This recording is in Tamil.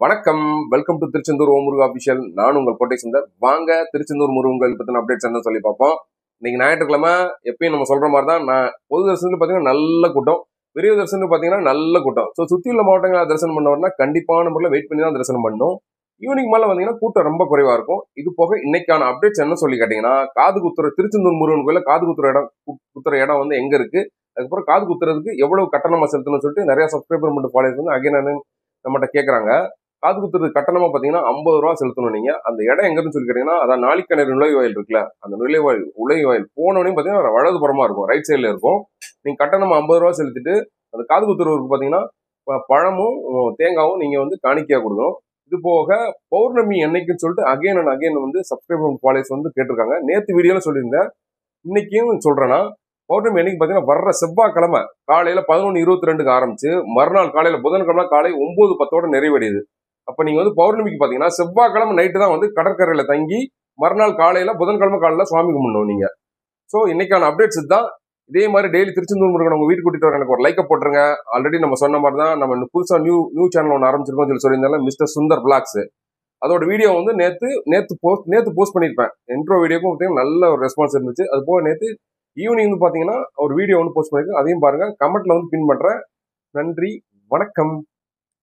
வணக்கம் வெல்கம் டு திருச்செந்தூர் ஓமுருகா அபிஷியல் நான் உங்கள் கோட்டை சுந்தர் வாங்க திருச்செந்தூர் முருகங்கள் பத்தின அப்டேட்ஸ் என்ன சொல்லி பார்ப்போம் இன்னைக்கு ஞாயிற்றுக்கிழமை எப்பயும் நம்ம சொல்ற மாதிரி தான் நான் பொது தரிசனத்துல பார்த்தீங்கன்னா நல்ல கூட்டம் விரைவு தரிசனம் பார்த்தீங்கன்னா நல்ல கூட்டம் ஸோ சுற்றி உள்ள மாவட்டங்களை தரிசனம் பண்ணவர்னா கண்டிப்பான முறையில் வெயிட் பண்ணி தான் தரிசனம் பண்ணணும் ஈவினிங் மேலே பார்த்தீங்கன்னா கூட்டம் ரொம்ப குறைவா இருக்கும் இது போக இன்னைக்கான அப்டேட்ஸ் என்ன சொல்லி கேட்டீங்கன்னா காது குத்துற திருச்செந்தூர் முருகன் கோயில காது குத்துற இடம் கு- குத்துற இடம் வந்து எங்க இருக்கு அதுக்கப்புறம் காது குத்துறதுக்கு எவ்வளவு கட்டணமா செலுத்தணும்னு சொல்லிட்டு நிறைய சப்ஸ்கிரைபர் மட்டும் ஃபாலோஸ் வந்து அகைன் நம்மகிட்ட கேட்குறாங்க காது குத்துறது கட்டணமா பார்த்தீங்கன்னா ஐம்பது ரூபா செலுத்தணும் நீங்க அந்த இடம் எங்கன்னு சொல்லி கேட்டீங்கன்னா அதான் நாளிக்கிணறு நுழைவாயில் இருக்குல்ல அந்த நுழைவாயில் நுழைவாயில் போனோடனே பார்த்தீங்கன்னா வலதுபுறமா இருக்கும் ரைட் சைடில் இருக்கும் நீங்க கட்டணமா ஐம்பது ரூபா செலுத்திட்டு அந்த காது குத்துறவருக்கு பார்த்தீங்கன்னா ப- பழமும் உம், தேங்காவும் நீங்க வந்து காணிக்கையா கொடுக்கணும் இது போக பௌர்ணமி என்னைக்குன்னு சொல்லிட்டு அகைன் அண்ட் அகைன் வந்து சப்ஸ்கிரைபர் ஃபாலோஸ் வந்து கேட்டிருக்காங்க நேற்று வீடியோல சொல்லியிருந்தேன் இன்னைக்கும் சொல்றேன்னா பௌர்ணமி என்னைக்கு பார்த்தீங்கன்னா வர்ற செவ்வாய்க்கிழமை காலையில பதினொன்று இருபத்தி ரெண்டுக்கு ஆரம்பிச்சு மறுநாள் காலையில புதன்கிழமை காலை ஒன்பது பத்தோட நிறைவடையுது அப்ப நீங்க வந்து பௌர்ணமிக்கு பாத்தீங்கன்னா செவ்வாய்க்கிழமை நைட்டு தான் வந்து கடற்கரையில தங்கி மறுநாள் காலையில புதன்கிழமை காலையில சுவாமி கும்பிடணும் நீங்க ஸோ இன்னைக்கான அப்டேட்ஸ் தான் இதே மாதிரி டெய்லி திருச்செந்தூர் முருகன் உங்க வீட்டுக்கு கூட்டிட்டு வர எனக்கு ஒரு லைக்கை போட்டுருங்க ஆல்ரெடி நம்ம சொன்ன மாதிரி தான் நம்ம இன்னும் புதுசா நியூ நியூ சேனல் ஒன்று ஆரம்பிச்சிருக்கோம் சொல்லி சொல்லியிருந்தாலும் மிஸ்டர் சுந்தர் பிளாக்ஸ் அதோட வீடியோ வந்து நேத்து நேத்து போஸ்ட் நேத்து போஸ்ட் பண்ணியிருப்பேன் இன்ட்ரோ வீடியோக்கும் பார்த்தீங்கன்னா நல்ல ஒரு ரெஸ்பான்ஸ் இருந்துச்சு அது போக நேத்து ஈவினிங் வந்து பாத்தீங்கன்னா ஒரு வீடியோ வந்து போஸ்ட் பண்ணியிருக்கேன் அதையும் பாருங்க கமெண்ட்ல வந்து பின் பண்றேன் நன்றி வணக்கம்